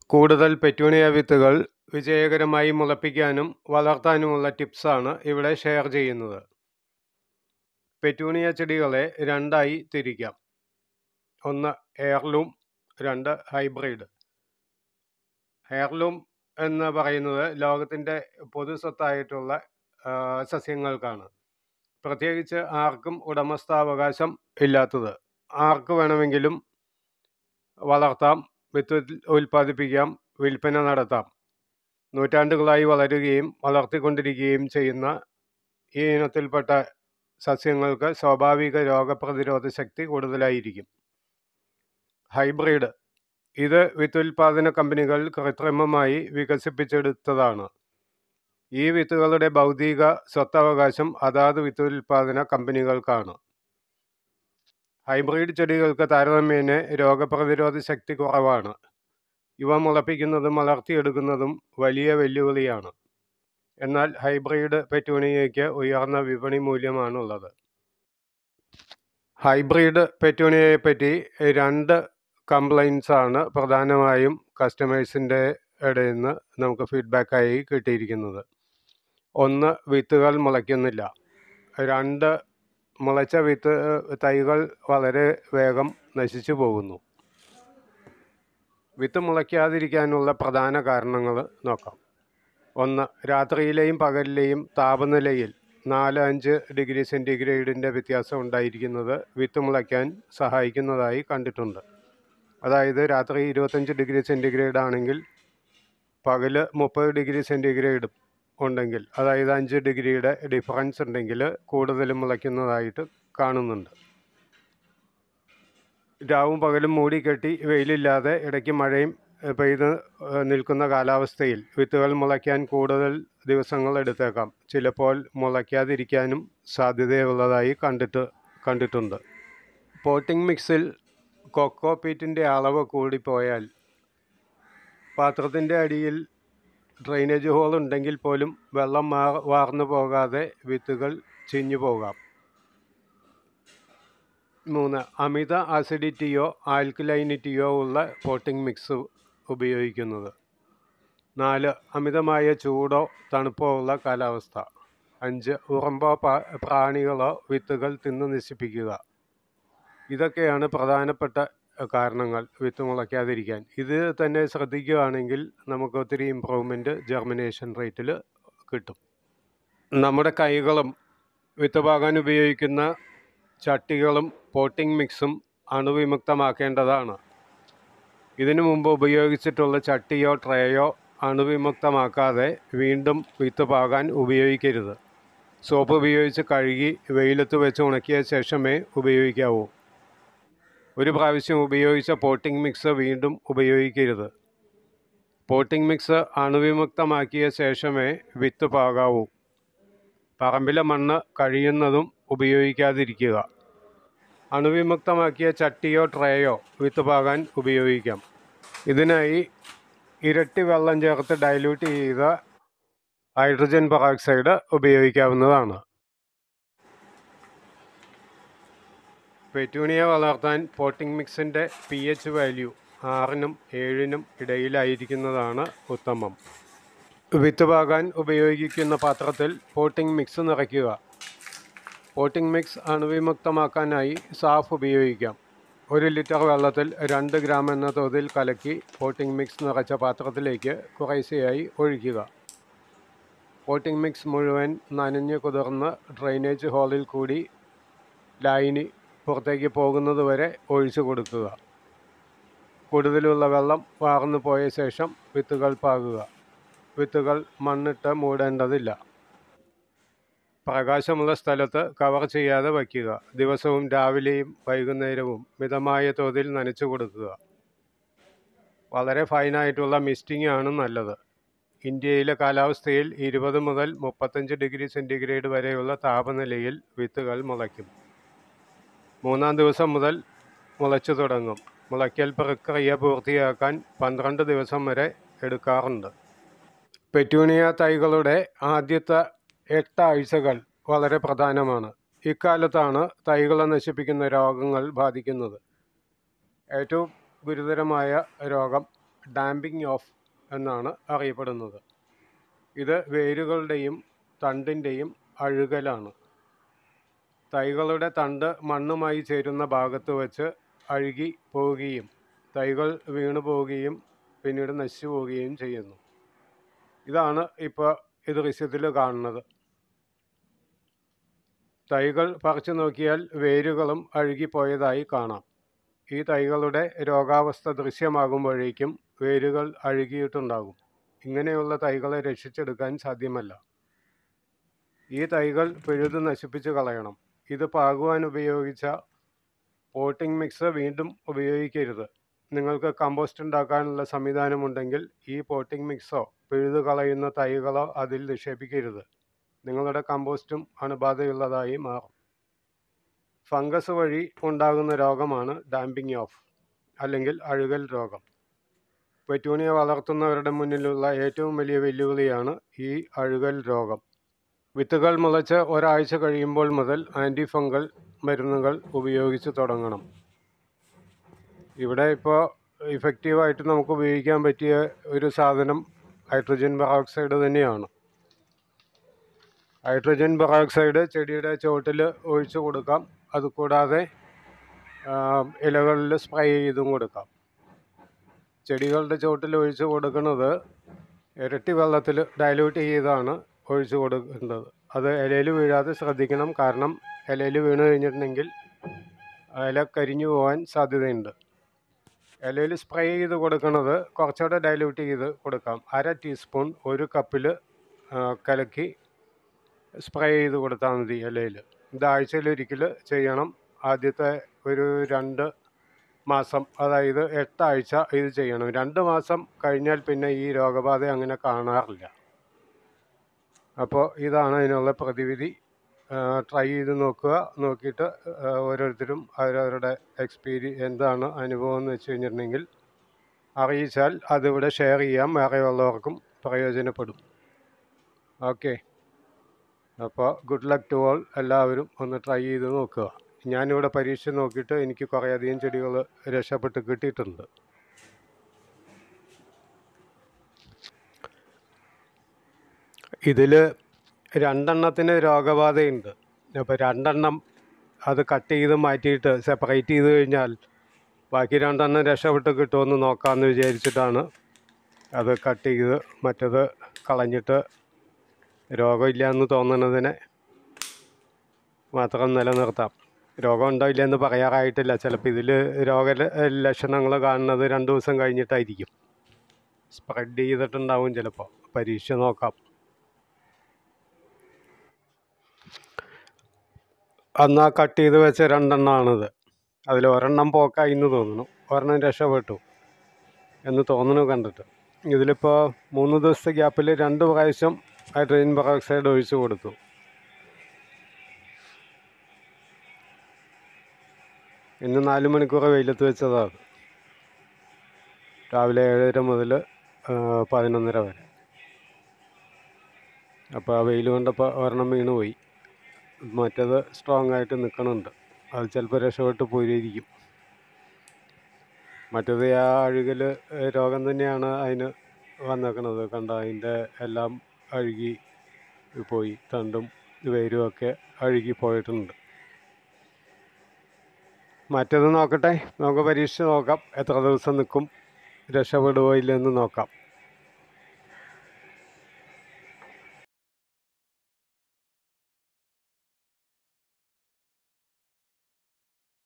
കൂടുതൽ പെറ്റൂണിയ വിത്തുകൾ വിജയകരമായി മുളപ്പിക്കാനും വളർത്താനുമുള്ള ടിപ്സാണ് ഇവിടെ ഷെയർ ചെയ്യുന്നത് പെറ്റൂണിയ ചെടികളെ രണ്ടായി തിരിക്കാം ഒന്ന് എയർലൂം രണ്ട് ഹൈബ്രിഡ് ഹെയർലൂം എന്ന് പറയുന്നത് ലോകത്തിൻ്റെ പൊതു സ്വത്തായിട്ടുള്ള ആ, സസ്യങ്ങൾക്കാണ് പ്രത്യേകിച്ച് ആർക്കും ഉടമസ്ഥാവകാശം ഇല്ലാത്തത് ആർക്ക് വേണമെങ്കിലും വളർത്താം വിത്ത് ഉൽപ്പാദിപ്പിക്കാം വിൽപ്പന നടത്താം നൂറ്റാണ്ടുകളായി വളരുകയും വളർത്തിക്കൊണ്ടിരിക്കുകയും ചെയ്യുന്ന ഈ ഇനത്തിൽപ്പെട്ട സസ്യങ്ങൾക്ക് സ്വാഭാവിക രോഗപ്രതിരോധ ശക്തി കൂടുതലായിരിക്കും ഹൈബ്രിഡ് ഇത് വിത്തുൽപാദന കമ്പനികൾ കൃത്രിമമായി വികസിപ്പിച്ചെടുത്തതാണ് ഈ വിത്തുകളുടെ ഭൗതിക സ്വത്തവകാശം അതാത് വിത്തുൽപാദന കമ്പനികൾക്കാണ് ഹൈബ്രിഡ് ചെടികൾക്ക് താരതമ്യേന രോഗപ്രതിരോധ ശക്തി കുറവാണ് ഇവ മുളപ്പിക്കുന്നതും വളർത്തിയെടുക്കുന്നതും വലിയ വെല്ലുവിളിയാണ് എന്നാൽ ഹൈബ്രിഡ് പെറ്റൂണിയയ്ക്ക് ഉയർന്ന വിപണി മൂല്യമാണുള്ളത് ഹൈബ്രിഡ് പെറ്റൂണിയയെ പറ്റി രണ്ട് കംപ്ലൈൻസ് ആണ് പ്രധാനമായും കസ്റ്റമേഴ്സിൻ്റെ ഇടയിൽ നിന്ന് നമുക്ക് ഫീഡ്ബാക്കായി കിട്ടിയിരിക്കുന്നത് ഒന്ന് വിത്തുകൾ മുളയ്ക്കുന്നില്ല രണ്ട് മുളച്ച വിത്ത് തൈകൾ വളരെ വേഗം നശിച്ചു പോകുന്നു വിത്ത് മുളയ്ക്കാതിരിക്കാനുള്ള പ്രധാന കാരണങ്ങൾ നോക്കാം ഒന്ന് രാത്രിയിലെയും പകലിലെയും താപനിലയിൽ നാല് അഞ്ച് ഡിഗ്രി സെൻറ്റിഗ്രേഡിൻ്റെ വ്യത്യാസം ഉണ്ടായിരിക്കുന്നത് വിത്ത് മുളയ്ക്കാൻ സഹായിക്കുന്നതായി കണ്ടിട്ടുണ്ട് അതായത് രാത്രി ഇരുപത്തഞ്ച് ഡിഗ്രി സെൻറ്റിഗ്രേഡ് ആണെങ്കിൽ പകല് മുപ്പത് ഡിഗ്രി സെൻറ്റിഗ്രേഡ് ഉണ്ടെങ്കിൽ അതായത് അഞ്ച് ഡിഗ്രിയുടെ ഡിഫറൻസ് ഉണ്ടെങ്കിൽ കൂടുതൽ മുളയ്ക്കുന്നതായിട്ട് കാണുന്നുണ്ട് രാവും പകലും മൂടിക്കെട്ടി വെയിലില്ലാതെ ഇടയ്ക്ക് മഴയും ഏഹ്, പെയ്ത് ഏഹ്, നിൽക്കുന്ന കാലാവസ്ഥയിൽ വിത്തുകൾ മുളയ്ക്കാൻ കൂടുതൽ ദിവസങ്ങൾ എടുത്തേക്കാം ചിലപ്പോൾ മുളയ്ക്കാതിരിക്കാനും സാധ്യതയുള്ളതായി കണ്ടിട്ട് കണ്ടിട്ടുണ്ട് പോട്ടിംഗ് മിക്സിൽ കൊക്കോ പീറ്റിൻ്റെ അളവ് കൂടിപ്പോയാൽ പാത്രത്തിൻ്റെ അടിയിൽ ഡ്രെയിനേജ് ഹോൾ ഉണ്ടെങ്കിൽ പോലും വെള്ളം മാ വാർന്നു പോകാതെ വിത്തുകൾ ചീഞ്ഞു പോകാം മൂന്ന് അമിത ആസിഡിറ്റിയോ ആൽക്കലൈനിറ്റിയോ ഉള്ള പോട്ടിംഗ് മിക്സ് ഉപയോഗിക്കുന്നത് നാല് അമിതമായ ചൂടോ തണുപ്പോ ഉള്ള കാലാവസ്ഥ അഞ്ച് ഉറമ്പോ പ- പ്രാണികളോ വിത്തുകൾ തിന്ന് നശിപ്പിക്കുക ഇതൊക്കെയാണ് പ്രധാനപ്പെട്ട അഹ്, കാരണങ്ങൾ വിത്ത് മുളയ്ക്കാതിരിക്കാൻ ഇത് തന്നെ ശ്രദ്ധിക്കുകയാണെങ്കിൽ നമുക്ക് ഒത്തിരി ഇമ്പ്രൂവ്മെൻറ്റ് ജെർമിനേഷൻ റേറ്റിൽ കിട്ടും നമ്മുടെ കൈകളും വിത്ത് പാകാൻ ഉപയോഗിക്കുന്ന ചട്ടികളും പോട്ടിംഗ് മിക്സും അണുവിമുക്തമാക്കേണ്ടതാണ് ഇതിനു മുമ്പ് ഉപയോഗിച്ചിട്ടുള്ള ചട്ടിയോ ട്രേയോ അണുവിമുക്തമാക്കാതെ വീണ്ടും വിത്ത് പാകാൻ ഉപയോഗിക്കരുത് സോപ്പ് ഉപയോഗിച്ച് കഴുകി വെയിലത്ത് വെച്ച് ഉണക്കിയ ശേഷമേ ഉപയോഗിക്കാവൂ ഒരു പ്രാവശ്യം ഉപയോഗിച്ച പോട്ടിംഗ് മിക്സ് വീണ്ടും ഉപയോഗിക്കരുത് പോട്ടിംഗ് മിക്സ് അണുവിമുക്തമാക്കിയ ശേഷമേ വിത്ത് പാകാവൂ പറമ്പിലെ മണ്ണ് കഴിയുന്നതും ഉപയോഗിക്കാതിരിക്കുക അണുവിമുക്തമാക്കിയ ചട്ടിയോ ട്രേയോ വിത്ത് പാകാൻ ഉപയോഗിക്കാം ഇതിനായി ഇരട്ടി വെള്ളം ചേർത്ത് ഡൈല്യൂട്ട് ചെയ്ത ഹൈഡ്രജൻ പെറോക്സൈഡ് ഉപയോഗിക്കാവുന്നതാണ് പെറ്റൂണിയ വളർത്താൻ പോട്ടിംഗ് മിക്സിൻ്റെ പി എച്ച് വാല്യൂ ആറിനും ഏഴിനും ഇടയിലായിരിക്കുന്നതാണ് ഉത്തമം വിത്ത് പാകാൻ ഉപയോഗിക്കുന്ന പാത്രത്തിൽ പോട്ടിംഗ് മിക്സ് നിറയ്ക്കുക പോട്ടിംഗ് മിക്സ് അണുവിമുക്തമാക്കാനായി സാഫ് ഉപയോഗിക്കാം ഒരു ലിറ്റർ വെള്ളത്തിൽ രണ്ട് ഗ്രാം എന്ന തോതിൽ കലക്കി പോട്ടിംഗ് മിക്സ് നിറച്ച പാത്രത്തിലേക്ക് കുറേശ്ശെയായി ഒഴിക്കുക പോട്ടിംഗ് മിക്സ് മുഴുവൻ നനഞ്ഞ് കുതിർന്ന് ഡ്രെയിനേജ് ഹോളിൽ കൂടി ലൈനി പുറത്തേക്ക് പോകുന്നത് വരെ ഒഴിച്ചു കൊടുക്കുക കൂടുതലുള്ള വെള്ളം വാർന്നു പോയ ശേഷം വിത്തുകൾ പാകുക വിത്തുകൾ മണ്ണിട്ട് മൂടേണ്ടതില്ല പ്രകാശമുള്ള സ്ഥലത്ത് കവർ ചെയ്യാതെ വയ്ക്കുക ദിവസവും രാവിലെയും വൈകുന്നേരവും മിതമായ തോതിൽ നനച്ചു കൊടുക്കുക വളരെ ഫൈനായിട്ടുള്ള മിസ്റ്റിംഗ് ആണ് നല്ലത് ഇന്ത്യയിലെ കാലാവസ്ഥയിൽ ഇരുപത് മുതൽ മുപ്പത്തഞ്ച് ഡിഗ്രി സെൻറ്റിഗ്രേഡ് വരെയുള്ള താപനിലയിൽ വിത്തുകൾ മുളയ്ക്കും മൂന്നാം ദിവസം മുതൽ മുളച്ചു തുടങ്ങും മുളയ്ക്കൽ പ്രക്രിയ പൂർത്തിയാക്കാൻ പന്ത്രണ്ട് ദിവസം വരെ എടുക്കാറുണ്ട് പെറ്റൂണിയ തൈകളുടെ ആദ്യത്തെ എട്ട് ആഴ്ചകൾ വളരെ പ്രധാനമാണ് ഇക്കാലത്താണ് തൈകളെ നശിപ്പിക്കുന്ന രോഗങ്ങൾ ബാധിക്കുന്നത് ഏറ്റവും ഗുരുതരമായ രോഗം ഡാമ്പിംഗ് ഓഫ് എന്നാണ് അറിയപ്പെടുന്നത് ഇത് വേരുകളുടെയും തണ്ടിൻ്റെയും അഴുകലാണ് തൈകളുടെ തണ്ട് മണ്ണുമായി ചേരുന്ന ഭാഗത്ത് വച്ച് അഴുകി പോവുകയും തൈകൾ വീണു പോവുകയും പിന്നീട് നശിച്ചു പോവുകയും ചെയ്യുന്നു ഇതാണ് ഇപ്പോൾ ഈ ദൃശ്യത്തിൽ കാണുന്നത് തൈകൾ പറിച്ചു നോക്കിയാൽ വേരുകളും അഴുകിപ്പോയതായി കാണാം ഈ തൈകളുടെ രോഗാവസ്ഥ ദൃശ്യമാകുമ്പോഴേക്കും വേരുകൾ അഴുകിയിട്ടുണ്ടാകും ഇങ്ങനെയുള്ള തൈകളെ രക്ഷിച്ചെടുക്കാൻ സാധ്യമല്ല ഈ തൈകൾ പിഴുത് നശിപ്പിച്ച് കളയണം ഇത് പാകുവാൻ ഉപയോഗിച്ച പോട്ടിംഗ് മിക്സ് വീണ്ടും ഉപയോഗിക്കരുത് നിങ്ങൾക്ക് കമ്പോസ്റ്റ് ഉണ്ടാക്കാനുള്ള സംവിധാനമുണ്ടെങ്കിൽ ഈ പോട്ടിംഗ് മിക്സോ പിഴുതു കളയുന്ന തൈകളോ അതിൽ നിക്ഷേപിക്കരുത് നിങ്ങളുടെ കമ്പോസ്റ്റും അണുബാധയുള്ളതായി മാറും ഫംഗസ് വഴി ഉണ്ടാകുന്ന രോഗമാണ് ഡാമ്പിംഗ് ഓഫ് അല്ലെങ്കിൽ അഴുകൽ രോഗം പെറ്റൂണിയ വളർത്തുന്നവരുടെ മുന്നിലുള്ള ഏറ്റവും വലിയ വെല്ലുവിളിയാണ് ഈ അഴുകൽ രോഗം വിത്തുകൾ മുളച്ച് ഒരാഴ്ച കഴിയുമ്പോൾ മുതൽ ആൻറ്റി ഫംഗൽ മരുന്നുകൾ ഉപയോഗിച്ച് തുടങ്ങണം ഇവിടെ ഇപ്പോൾ ഇഫക്റ്റീവായിട്ട് നമുക്ക് ഉപയോഗിക്കാൻ പറ്റിയ ഒരു സാധനം ഹൈഡ്രജൻ പെറോക്സൈഡ് തന്നെയാണ് ഹൈഡ്രജൻ പെറോക്സൈഡ് ചെടിയുടെ ചുവട്ടിൽ ഒഴിച്ചു കൊടുക്കാം അതുകൂടാതെ ഇലകളിൽ സ്പ്രേ ചെയ്തും കൊടുക്കാം ചെടികളുടെ ചുവട്ടിൽ ഒഴിച്ചു കൊടുക്കുന്നത് ഇരട്ടി വെള്ളത്തിൽ ഡയലൂട്ട് ചെയ്താണ് ഒഴിച്ചു കൊടുക്കേണ്ടത് അത് ഇലയിൽ വീഴാതെ ശ്രദ്ധിക്കണം കാരണം ഇലയിൽ വീണ് കഴിഞ്ഞിട്ടുണ്ടെങ്കിൽ ഇല കരിഞ്ഞു പോകാൻ സാധ്യതയുണ്ട് ഇലയിൽ സ്പ്രേ ചെയ്ത് കൊടുക്കുന്നത് കുറച്ചുകൂടെ ഡയലൂട്ട് ചെയ്ത് കൊടുക്കാം അര ടീസ്പൂൺ ഒരു കപ്പിൽ കലക്കി സ്പ്രേ ചെയ്ത് കൊടുത്താൽ മതി ഇലയിൽ ഇത് ആഴ്ചയിലൊരിക്കൽ ചെയ്യണം ആദ്യത്തെ ഒരു രണ്ട് മാസം അതായത് എട്ടാഴ്ച ഇത് ചെയ്യണം രണ്ട് മാസം കഴിഞ്ഞാൽ പിന്നെ ഈ രോഗബാധ അങ്ങനെ കാണാറില്ല അപ്പോൾ ഇതാണ് അതിനുള്ള പ്രതിവിധി ട്രൈ ചെയ്ത് നോക്കുക നോക്കിയിട്ട് ഓരോരുത്തരും അവരവരുടെ എക്സ്പീരി എന്താണ് അനുഭവം എന്ന് വെച്ച് കഴിഞ്ഞിട്ടുണ്ടെങ്കിൽ അറിയിച്ചാൽ അതിവിടെ ഷെയർ ചെയ്യാം വേറെ ഉള്ളവർക്കും പ്രയോജനപ്പെടും ഓക്കെ അപ്പോൾ ഗുഡ് ലക്ക് ടു ഓൾ എല്ലാവരും ഒന്ന് ട്രൈ ചെയ്ത് നോക്കുക ഞാനിവിടെ പരീക്ഷിച്ച് നോക്കിയിട്ട് എനിക്ക് കുറേയധികം ചെടികൾ രക്ഷപ്പെട്ട് കിട്ടിയിട്ടുണ്ട് ഇതിൽ രണ്ടെണ്ണത്തിന് രോഗബാധയുണ്ട് അപ്പോൾ രണ്ടെണ്ണം അത് കട്ട് ചെയ്ത് മാറ്റിയിട്ട് സെപ്പറേറ്റ് ചെയ്ത് കഴിഞ്ഞാൽ ബാക്കി രണ്ടെണ്ണം രക്ഷപ്പെട്ട് കിട്ടുമെന്ന് നോക്കാമെന്ന് വിചാരിച്ചിട്ടാണ് അത് കട്ട് ചെയ്ത് മറ്റത് കളഞ്ഞിട്ട് രോഗമില്ല എന്ന് തോന്നുന്നതിനെ മാത്രം നിലനിർത്താം രോഗം ഉണ്ടോ ഇല്ലയെന്ന് പറയാറായിട്ടില്ല ചിലപ്പോൾ ഇതിൽ രോഗ ലക്ഷണങ്ങൾ കാണുന്നത് രണ്ട് ദിവസം കഴിഞ്ഞിട്ടായിരിക്കും സ്പ്രെഡ് ചെയ്തിട്ടുണ്ടാവും ചിലപ്പോൾ പരീക്ഷ നോക്കാം അന്ന് ആ കട്ട് ചെയ്ത് വെച്ച രണ്ടെണ്ണമാണിത് അതിൽ ഒരെണ്ണം പോക്കായി എന്ന് തോന്നുന്നു ഒരെണ്ണം രക്ഷപ്പെട്ടു എന്ന് തോന്നുന്നു കണ്ടിട്ട് ഇതിലിപ്പോൾ മൂന്ന് ദിവസത്തെ ഗ്യാപ്പിൽ രണ്ട് പ്രാവശ്യം ഹൈഡ്രജൻ പെറോക്സൈഡ് ഒഴിച്ചു കൊടുത്തു ഇന്ന് നാല് മണിക്കൂർ വെയിലത്ത് വെച്ചതാണ് രാവിലെ ഏഴര മുതൽ പതിനൊന്നര വരെ അപ്പോൾ ആ വെയിൽ കൊണ്ടപ്പോൾ ഒരെണ്ണം വീണ് പോയി മറ്റത് സ്ട്രോങ് ആയിട്ട് നിൽക്കണുണ്ട് അത് ചിലപ്പോൾ രക്ഷപ്പെട്ട് പോയിരിക്കും മറ്റത് ആ അഴുകൽ രോഗം തന്നെയാണ് അതിന് വന്നേക്കണത് കണ്ട അതിൻ്റെ എല്ലാം അഴുകി പോയി തണ്ടും വേരും ഒക്കെ അഴുകി പോയിട്ടുണ്ട് മറ്റത് നോക്കട്ടെ നമുക്ക് പരീക്ഷിച്ച് നോക്കാം എത്ര ദിവസം നിൽക്കും രക്ഷപ്പെടുവോ ഇല്ലെന്ന് നോക്കാം